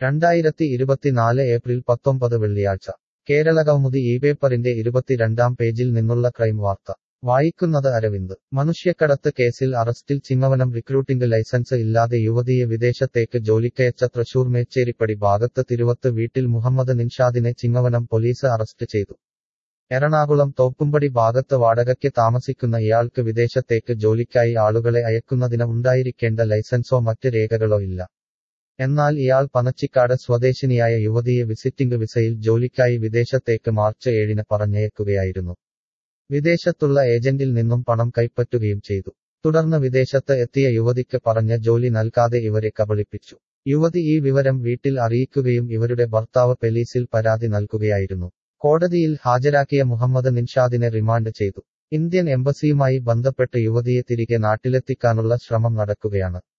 രണ്ടായിരത്തി ഇരുപത്തിനാല് ഏപ്രിൽ പത്തൊമ്പത് വെള്ളിയാഴ്ച കേരളകൗമുദി ഈ പേപ്പറിന്റെ ഇരുപത്തിരണ്ടാം പേജിൽ നിന്നുള്ള ക്രൈം വാർത്ത വായിക്കുന്നത് അരവിന്ദ് മനുഷ്യക്കടത്ത് കേസിൽ അറസ്റ്റിൽ ചിങ്ങവനം റിക്രൂട്ടിംഗ് ലൈസൻസ് ഇല്ലാതെ യുവതിയെ വിദേശത്തേക്ക് ജോലിക്കയച്ച തൃശൂർ മേച്ചേരിപ്പടി ഭാഗത്ത് തിരുവത്ത് വീട്ടിൽ മുഹമ്മദ് നിൻഷാദിനെ ചിങ്ങവനം പോലീസ് അറസ്റ്റ് ചെയ്തു എറണാകുളം തോപ്പുംപടി ഭാഗത്ത് വാടകയ്ക്ക് താമസിക്കുന്ന ഇയാൾക്ക് വിദേശത്തേക്ക് ജോലിക്കായി ആളുകളെ അയക്കുന്നതിന് ഉണ്ടായിരിക്കേണ്ട ലൈസൻസോ മറ്റ് രേഖകളോ ഇല്ല എന്നാൽ ഇയാൾ പനച്ചിക്കാട് സ്വദേശിനിയായ യുവതിയെ വിസിറ്റിംഗ് വിസയിൽ ജോലിക്കായി വിദേശത്തേക്ക് മാർച്ച് ഏഴിന് പറഞ്ഞയക്കുകയായിരുന്നു വിദേശത്തുള്ള ഏജന്റിൽ നിന്നും പണം കൈപ്പറ്റുകയും ചെയ്തു തുടർന്ന് വിദേശത്ത് എത്തിയ യുവതിക്ക് പറഞ്ഞ ജോലി നൽകാതെ ഇവരെ കബളിപ്പിച്ചു യുവതി ഈ വിവരം വീട്ടിൽ അറിയിക്കുകയും ഇവരുടെ ഭർത്താവ് പെലീസിൽ പരാതി നൽകുകയായിരുന്നു കോടതിയിൽ ഹാജരാക്കിയ മുഹമ്മദ് നിൻഷാദിനെ റിമാൻഡ് ചെയ്തു ഇന്ത്യൻ എംബസിയുമായി ബന്ധപ്പെട്ട് യുവതിയെ തിരികെ നാട്ടിലെത്തിക്കാനുള്ള ശ്രമം നടക്കുകയാണ്